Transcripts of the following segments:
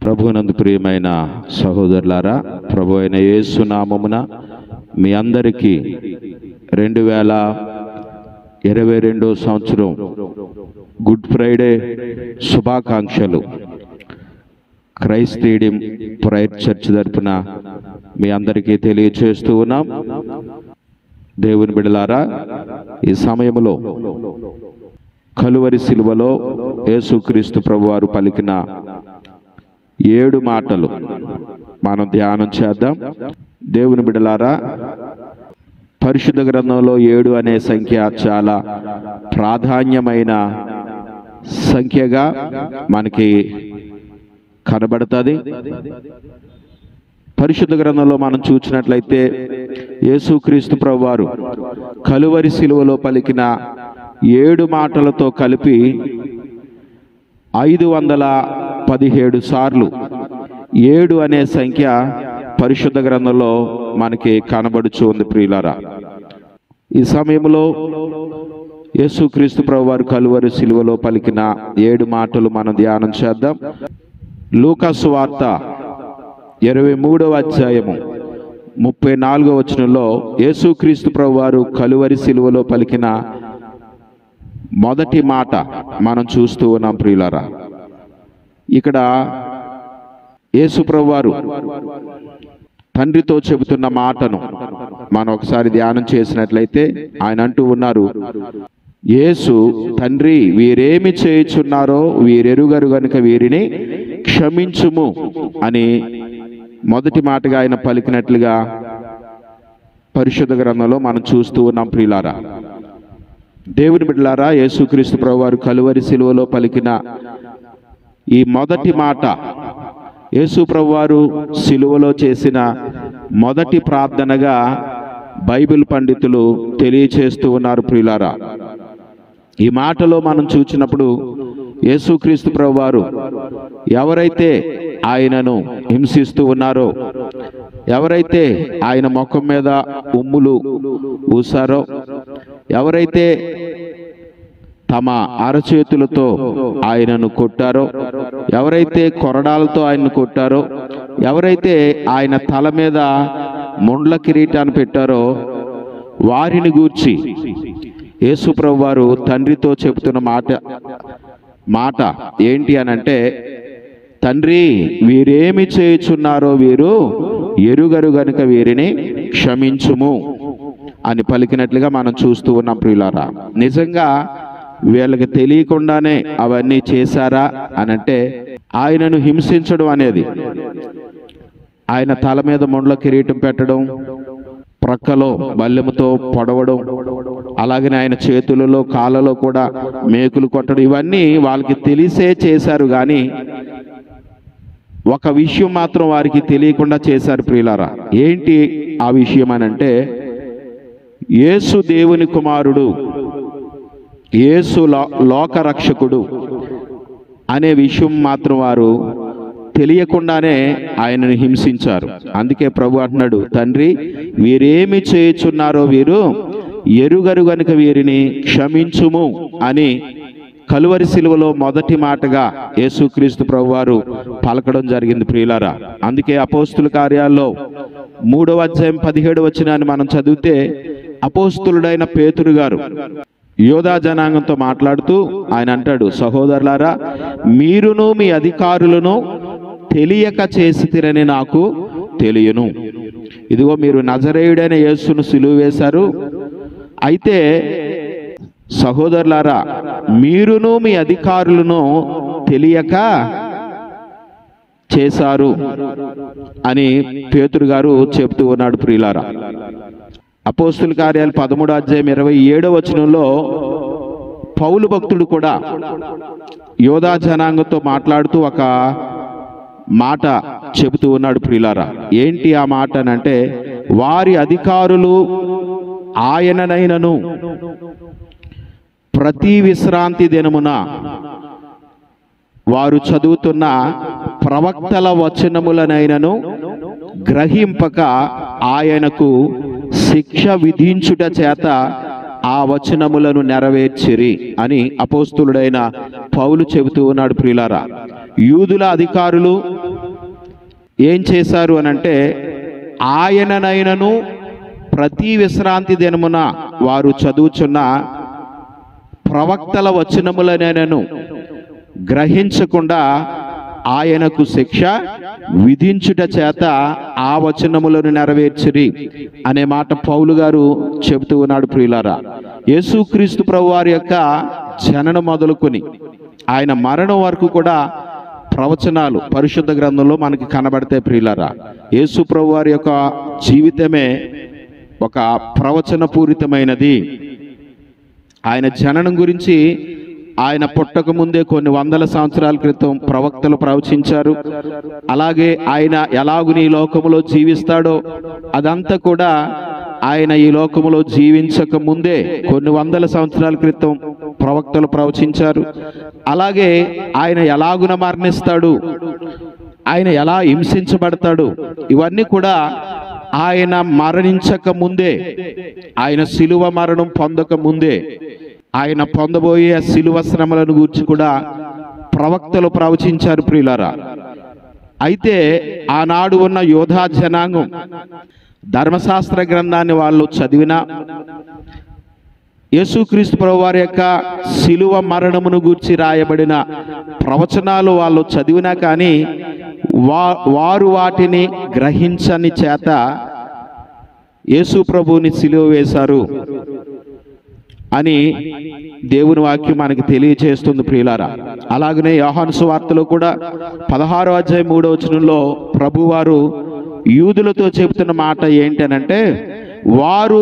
ప్రభునందు ప్రియమైన సహోదరులారా ప్రభు అయిన యేసునామమున మీ అందరికీ రెండు వేల ఇరవై రెండో సంవత్సరం గుడ్ ఫ్రైడే శుభాకాంక్షలు క్రైస్ట్ స్టేడియం ప్రైర్ చర్చ్ తరపున మీ అందరికీ తెలియచేస్తూ ఉన్నాం దేవుని బిడలారా ఈ సమయంలో కలువరి శిలువలో యేసుక్రీస్తు ప్రభువారు పలికిన ఏడు మాటలు మనం ధ్యానం చేద్దాం దేవుని బిడలారా పరిశుద్ధ గ్రంథంలో ఏడు అనే సంఖ్య చాలా ప్రాధాన్యమైన సంఖ్యగా మనకి కనబడుతుంది పరిశుద్ధ గ్రంథంలో మనం చూసినట్లయితే యేసుక్రీస్తు ప్రభువారు కలువరి శిలువలో పలికిన ఏడు మాటలతో కలిపి ఐదు వందల పదిహేడు సార్లు ఏడు అనే సంఖ్య పరిశుద్ధ గ్రంథంలో మనకి కనబడుచు ఉంది ప్రియులారా ఈ సమయంలో యేసుక్రీస్తు ప్రభు వారు కలువరి శిలువలో పలికిన ఏడు మాటలు మనం ధ్యానం చేద్దాం లూకాసు వార్త ఇరవై మూడవ అధ్యాయము ముప్పై నాలుగవ వచనంలో యేసుక్రీస్తు ప్రభు వారు కలువరి శిలువలో పలికిన మొదటి మాట మనం చూస్తూ ఉన్నాం ప్రియులారా ఇక్కడ యేసుప్రభు వారు తండ్రితో చెబుతున్న మాటను మనం ఒకసారి ధ్యానం చేసినట్లయితే ఆయన అంటూ ఉన్నారు యేసు తండ్రి వీరేమి చేయుచున్నారో వీరెరుగరు గనుక వీరిని క్షమించుము అని మొదటి మాటగా ఆయన పలికినట్లుగా పరిశుద్ధ గ్రంథంలో మనం చూస్తూ ఉన్నాం ప్రియులారా దేవుని బిడ్డలారా యేసుక్రీస్తు ప్రభు వారు కలువరి శిలువలో పలికిన ఈ మొదటి మాట యేసు ప్రభు వారు శిలువలో చేసిన మొదటి ప్రార్థనగా బైబిల్ పండితులు తెలియచేస్తూ ఉన్నారు ప్రియులారా ఈ మాటలో మనం చూసినప్పుడు యేసుక్రీస్తు ప్రభు వారు ఎవరైతే ఆయనను హింసిస్తూ ఉన్నారో ఎవరైతే ఆయన ముఖం మీద ఉమ్ములు ఊసారో ఎవరైతే తమ అరచేతులతో ఆయనను కొట్టారో ఎవరైతే కొరడాలతో ఆయన్ను కొట్టారో ఎవరైతే ఆయన తల మీద ముండ్ల కిరీటాన్ని పెట్టారో వారిని గూర్చి యేసుప్రభు వారు తండ్రితో చెబుతున్న మాట మాట ఏంటి అని అంటే తండ్రి వీరేమి చేయుచున్నారో వీరు ఎరుగరు గనుక వీరిని క్షమించుము అని పలికినట్లుగా మనం చూస్తూ ఉన్నాం ప్రియులారా నిజంగా వీళ్ళకి తెలియకుండానే అవన్నీ చేశారా అని అంటే ఆయనను హింసించడం అనేది ఆయన తల మీద మొండ్ల కిరీటం పెట్టడం ప్రక్కలో బల్లెముతో పొడవడం అలాగనే ఆయన చేతులలో కాళ్ళలో కూడా మేకులు కొట్టడం ఇవన్నీ వాళ్ళకి తెలిసే చేశారు కానీ ఒక విషయం మాత్రం వారికి తెలియకుండా చేశారు ప్రియులారా ఏంటి ఆ విషయం అని అంటే యేసు దేవుని కుమారుడు యేసు లో- లోకరక్షకుడు అనే విషయం మాత్రం వారు తెలియకుండానే ఆయనను హింసించారు అందుకే ప్రభు అంటున్నాడు తండ్రి వీరేమి చేయుచున్నారో వీరు ఎరుగరు గనుక వీరిని క్షమించుము అని కలువరి శిలువలో మొదటి మాటగా యేసుక్రీస్తు ప్రభువారు పలకడం జరిగింది ప్రియులారా అందుకే అపోస్తుల కార్యాల్లో మూడవ అధ్యాయం పదిహేడు వచ్చినాన్ని మనం చదివితే అపోస్తులుడైన పేతురు గారు యోధా జనాంగంతో మాట్లాడుతూ ఆయన అంటాడు సహోదరులారా మీరును మీ అధికారులను తెలియక చేసి తిరని నాకు తెలియను ఇదిగో మీరు నజరేయుడైన యేసును సిలువ వేశారు అయితే సహోదరులారా మీరును మీ అధికారులను తెలియక చేశారు అని పేతురు గారు చెప్తూ ఉన్నాడు ప్రియులారా అపోస్తుల కార్యాలు పదమూడు అధ్యాయం ఇరవై ఏడవ వచనంలో పౌలు భక్తుడు కూడా యోధా జనాంగంతో మాట్లాడుతూ ఒక మాట చెబుతూ ఉన్నాడు ప్రియులారా ఏంటి ఆ మాట అని అంటే వారి అధికారులు ఆయననైనను ప్రతి విశ్రాంతి దినమున వారు చదువుతున్న ప్రవక్తల వచనములనైనను గ్రహింపక ఆయనకు శిక్ష విధించుట చేత ఆ వచనములను నెరవేర్చిరి అని అపోస్తులుడైన పౌలు చెబుతూ ఉన్నాడు ప్రియులారా యూదుల అధికారులు ఏం చేశారు అని అంటే ఆయననైనను ప్రతి విశ్రాంతి దినమున వారు చదువుచున్న ప్రవక్తల వచనములనైనను గ్రహించకుండా ఆయనకు శిక్ష విధించుట చేత ఆ వచనములను నెరవేర్చిరి అనే మాట పౌలు గారు చెబుతూ ఉన్నాడు ప్రియులారా యేసుక్రీస్తు ప్రభు వారి యొక్క జననం మొదలుకొని ఆయన మరణం వరకు కూడా ప్రవచనాలు పరిశుద్ధ గ్రంథంలో మనకి కనబడతాయి ప్రియులారా యేసు ప్రభు వారి యొక్క జీవితమే ఒక ప్రవచన పూరితమైనది ఆయన జననం గురించి ఆయన పుట్టక ముందే కొన్ని వందల సంవత్సరాల క్రితం ప్రవక్తలు ప్రవచించారు అలాగే ఆయన ఎలాగుని ఈ లోకములో జీవిస్తాడో అదంతా కూడా ఆయన ఈ లోకములో జీవించక ముందే కొన్ని వందల సంవత్సరాల క్రితం ప్రవక్తలు ప్రవచించారు అలాగే ఆయన ఎలాగున మరణిస్తాడు ఆయన ఎలా హింసించబడతాడు ఇవన్నీ కూడా ఆయన మరణించక ముందే ఆయన శిలువ మరణం పొందక ముందే ఆయన పొందబోయే శిలువ శ్రమలను గురించి కూడా ప్రవక్తలు ప్రవచించారు ప్రియులారా అయితే ఆనాడు ఉన్న యోధా జనాంగం ధర్మశాస్త్ర గ్రంథాన్ని వాళ్ళు చదివినా యేసుక్రీస్తు ప్రభు వారి యొక్క శిలువ మరణమును గూర్చి రాయబడిన ప్రవచనాలు వాళ్ళు చదివినా కానీ వా వారు వాటిని గ్రహించని చేత యేసు ప్రభువుని సిలువ వేశారు అని దేవుని వాక్యం మనకి తెలియచేస్తుంది ప్రియులారా అలాగనే యోహాను సువార్తలో కూడా పదహారో అధ్యాయం మూడో వచనంలో ప్రభువారు యూదులతో చెబుతున్న మాట ఏంటనంటే వారు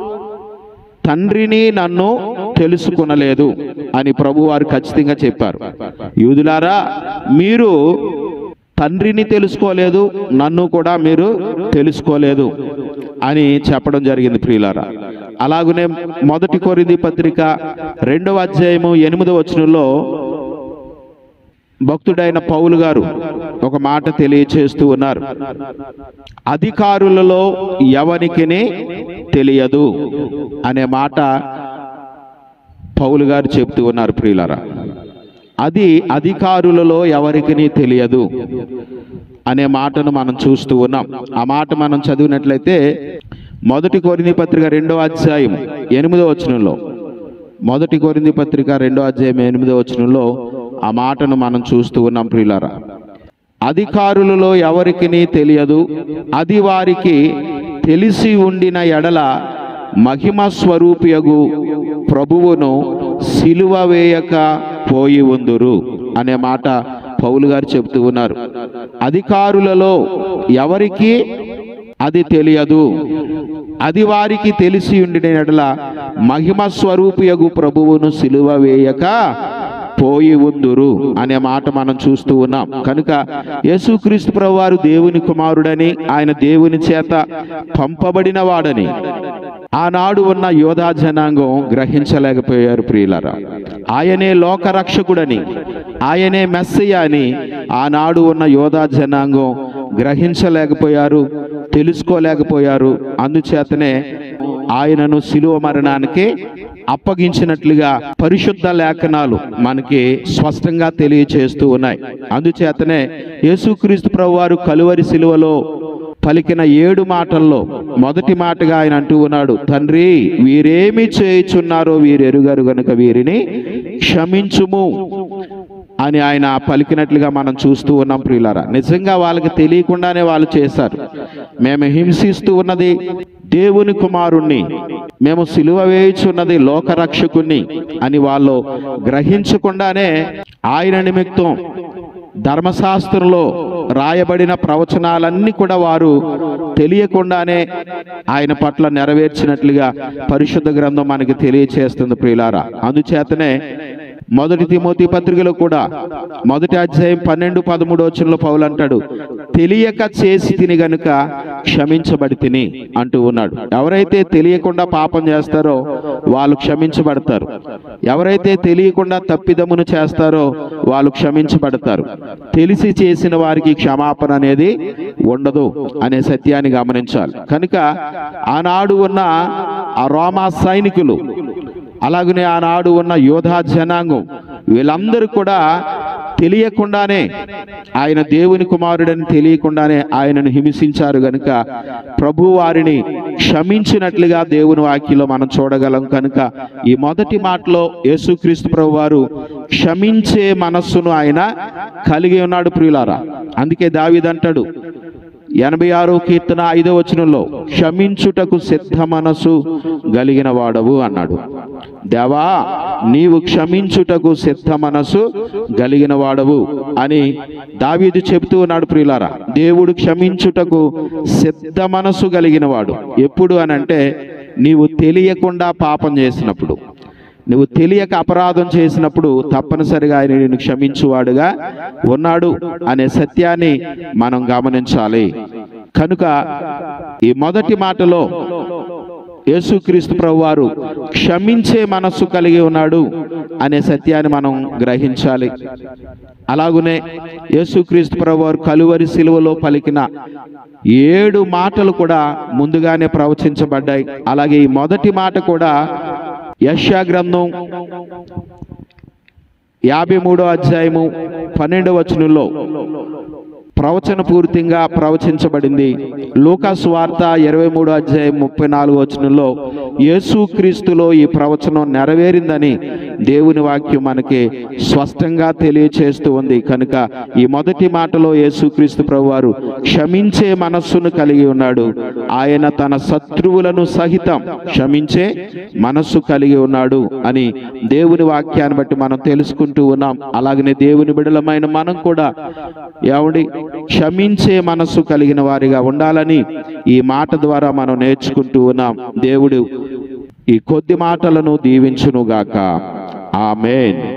తండ్రిని నన్ను తెలుసుకునలేదు అని ప్రభువారు ఖచ్చితంగా చెప్పారు యూదులారా మీరు తండ్రిని తెలుసుకోలేదు నన్ను కూడా మీరు తెలుసుకోలేదు అని చెప్పడం జరిగింది ప్రియులారా అలాగనే మొదటి కొరింది పత్రిక రెండవ అధ్యాయము ఎనిమిదవ వచనంలో భక్తుడైన పౌలు గారు ఒక మాట తెలియచేస్తూ ఉన్నారు అధికారులలో ఎవరికినే తెలియదు అనే మాట పౌలు గారు చెప్తూ ఉన్నారు ప్రియులారా అది అధికారులలో ఎవరికి తెలియదు అనే మాటను మనం చూస్తూ ఉన్నాం ఆ మాట మనం చదివినట్లయితే మొదటి కొరింది పత్రిక రెండో అధ్యాయం ఎనిమిదో వచనంలో మొదటి కొరింది పత్రిక రెండో అధ్యాయం ఎనిమిదో వచనంలో ఆ మాటను మనం చూస్తూ ఉన్నాం ప్రియులారా అధికారులలో ఎవరికి తెలియదు అది వారికి తెలిసి ఉండిన ఎడల మహిమ స్వరూపియగు ప్రభువును సిలువ వేయక పోయి ఉందురు అనే మాట పౌలు గారు చెబుతూ ఉన్నారు అధికారులలో ఎవరికి అది తెలియదు అది వారికి తెలిసి ఉండిన ఎడల మహిమ స్వరూపియగు ప్రభువును సిలువ వేయక పోయి ఉందురు అనే మాట మనం చూస్తూ ఉన్నాం కనుక యేసుక్రీస్తు ప్రభువారు దేవుని కుమారుడని ఆయన దేవుని చేత పంపబడిన వాడని ఆనాడు ఉన్న యోధా జనాంగం గ్రహించలేకపోయారు ప్రియులరా ఆయనే లోకరక్షకుడని ఆయనే మెస్సయ్య అని ఆనాడు ఉన్న యోధా జనాంగం గ్రహించలేకపోయారు తెలుసుకోలేకపోయారు అందుచేతనే ఆయనను శిలువ మరణానికి అప్పగించినట్లుగా పరిశుద్ధ లేఖనాలు మనకి స్పష్టంగా తెలియచేస్తూ ఉన్నాయి అందుచేతనే యేసుక్రీస్తు ప్రభువారు కలువరి శిలువలో పలికిన ఏడు మాటల్లో మొదటి మాటగా ఆయన అంటూ ఉన్నాడు తండ్రి వీరేమి చేయుచున్నారో వీరెరుగరు గనుక వీరిని క్షమించుము అని ఆయన పలికినట్లుగా మనం చూస్తూ ఉన్నాం ప్రియులారా నిజంగా వాళ్ళకి తెలియకుండానే వాళ్ళు చేశారు మేము హింసిస్తూ ఉన్నది దేవుని కుమారుణ్ణి మేము సిలువ వేయుచున్నది లోకరక్షకుణ్ణి అని వాళ్ళు గ్రహించకుండానే ఆయన నిమిత్తం ధర్మశాస్త్రంలో రాయబడిన ప్రవచనాలన్నీ కూడా వారు తెలియకుండానే ఆయన పట్ల నెరవేర్చినట్లుగా పరిశుద్ధ గ్రంథం మనకి తెలియచేస్తుంది ప్రియులారా అందుచేతనే మొదటి తిమోతి పత్రికలో కూడా మొదటి అధ్యాయం పన్నెండు పదమూడు వచనంలో పౌలు అంటాడు తెలియక చేసి తిని గనుక క్షమించబడి తిని అంటూ ఉన్నాడు ఎవరైతే తెలియకుండా పాపం చేస్తారో వాళ్ళు క్షమించబడతారు ఎవరైతే తెలియకుండా తప్పిదమును చేస్తారో వాళ్ళు క్షమించబడతారు తెలిసి చేసిన వారికి క్షమాపణ అనేది ఉండదు అనే సత్యాన్ని గమనించాలి కనుక ఆనాడు ఉన్న ఆ రోమా సైనికులు అలాగనే ఆనాడు ఉన్న యోధా జనాంగం వీళ్ళందరూ కూడా తెలియకుండానే ఆయన దేవుని కుమారుడని తెలియకుండానే ఆయనను హింసించారు గనుక ప్రభు వారిని క్షమించినట్లుగా దేవుని వాక్యంలో మనం చూడగలం కనుక ఈ మొదటి మాటలో యేసుక్రీస్తు ప్రభు వారు క్షమించే మనస్సును ఆయన కలిగి ఉన్నాడు ప్రియులారా అందుకే దావిదంటాడు ఎనభై ఆరో కీర్తన ఐదో వచనంలో క్షమించుటకు సిద్ధ మనసు గలిగిన వాడవు అన్నాడు దేవా నీవు క్షమించుటకు సిద్ధ మనసు గలిగిన వాడవు అని దావీదు చెబుతూ ఉన్నాడు ప్రియులారా దేవుడు క్షమించుటకు సిద్ధ మనసు కలిగిన వాడు ఎప్పుడు అనంటే నీవు తెలియకుండా పాపం చేసినప్పుడు నువ్వు తెలియక అపరాధం చేసినప్పుడు తప్పనిసరిగా ఆయన నిన్ను క్షమించువాడుగా ఉన్నాడు అనే సత్యాన్ని మనం గమనించాలి కనుక ఈ మొదటి మాటలో యేసుక్రీస్తు ప్రభు వారు క్షమించే మనస్సు కలిగి ఉన్నాడు అనే సత్యాన్ని మనం గ్రహించాలి అలాగునే యేసుక్రీస్తు ప్రభు వారు కలువరి శిలువలో పలికిన ఏడు మాటలు కూడా ముందుగానే ప్రవచించబడ్డాయి అలాగే ఈ మొదటి మాట కూడా యశ్యా గ్రంథం యాభై మూడో అధ్యాయము పన్నెండవ వచనంలో ప్రవచన పూర్తిగా ప్రవచించబడింది లూకాసు వార్త ఇరవై మూడో అధ్యాయం ముప్పై నాలుగు వచనంలో యేసుక్రీస్తులో ఈ ప్రవచనం నెరవేరిందని దేవుని వాక్యం మనకి స్పష్టంగా తెలియచేస్తూ ఉంది కనుక ఈ మొదటి మాటలో యేసుక్రీస్తు ప్రభువారు క్షమించే మనస్సును కలిగి ఉన్నాడు ఆయన తన శత్రువులను సహితం క్షమించే మనస్సు కలిగి ఉన్నాడు అని దేవుని వాక్యాన్ని బట్టి మనం తెలుసుకుంటూ ఉన్నాం అలాగనే దేవుని బిడలమైన మనం కూడా ఏమండి క్షమించే మనస్సు కలిగిన వారిగా ఉండాలని ఈ మాట ద్వారా మనం నేర్చుకుంటూ ఉన్నాం దేవుడు ఈ కొద్ది మాటలను దీవించునుగాక ఆమెన్